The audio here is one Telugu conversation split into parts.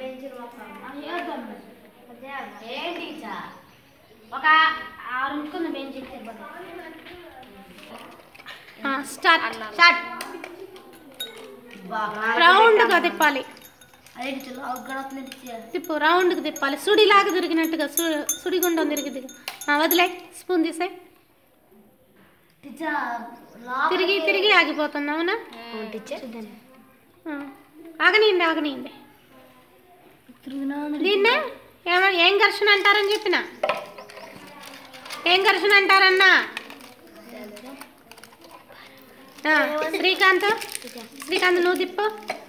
బెంచులు మొత్తం ఏంటి టీచర్ ఒక ఆరు ఉంచుకున్న బెంచ్ ఇచ్చారు స్టార్ట్ స్టార్ట్ రౌండ్గా తిప్పాలి అదే టీచర్ గడప టీచర్ తిప్పు రౌండ్కి తిప్పాలి సుడిలాగా తిరిగినట్టుగా సు సుడిగుండం తిరిగి వదిలే స్పూన్ తీసే టీచర్ తిరిగి తిరిగి ఆగిపోతుంది అవునా టీచర్ ఆ. ఆగనీయండి ఆగనీయండి దీన్నే ఏమ ఏం ఘర్షణ అంటారని చెప్పిన ఏం ఘర్షణ అంటారన్నా ఆ, శ్రీకాంత్ శ్రీకాంత్ నువ్వు తిప్పు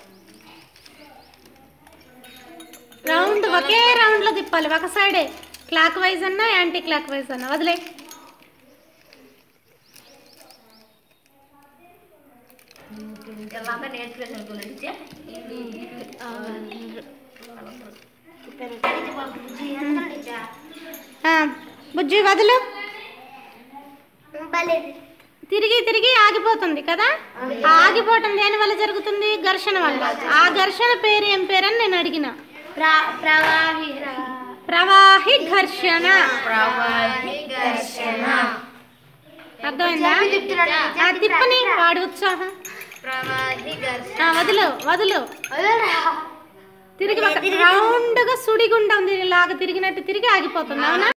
రౌండ్ ఒకే రౌండ్లో తిప్పాలి ఒక సైడే క్లాక్ వైజ్ అన్నా యాంటీ క్లాక్ వైజ్ అన్నా వదిలే బాగా నేర్చుకోవచ్చు అనుకున్నా టీచర్ ఆ, బుజ్జి వదులు తిరిగి తిరిగి ఆగిపోతుంది కదా ఆ ఆగిపోవటం దేని వల్ల జరుగుతుంది ఘర్షణ వల్ల ఆ ఘర్షణ పేరు ఏం పేరు అని నేను అడిగిన ప్రవాహి ప్రవాహి ఘర్షణ ప్రవాహి ఘర్షణ అర్థమైందా ఆ, తిప్పని వాడి ఉత్సాహం ప్రవాహి ఘర్షణ ఆ, వదులు వదులు తిరిగి ఒక రౌండ్గా సుడిగుండం లాగా తిరిగినట్టు తిరిగి ఆగిపోతుంది అవునా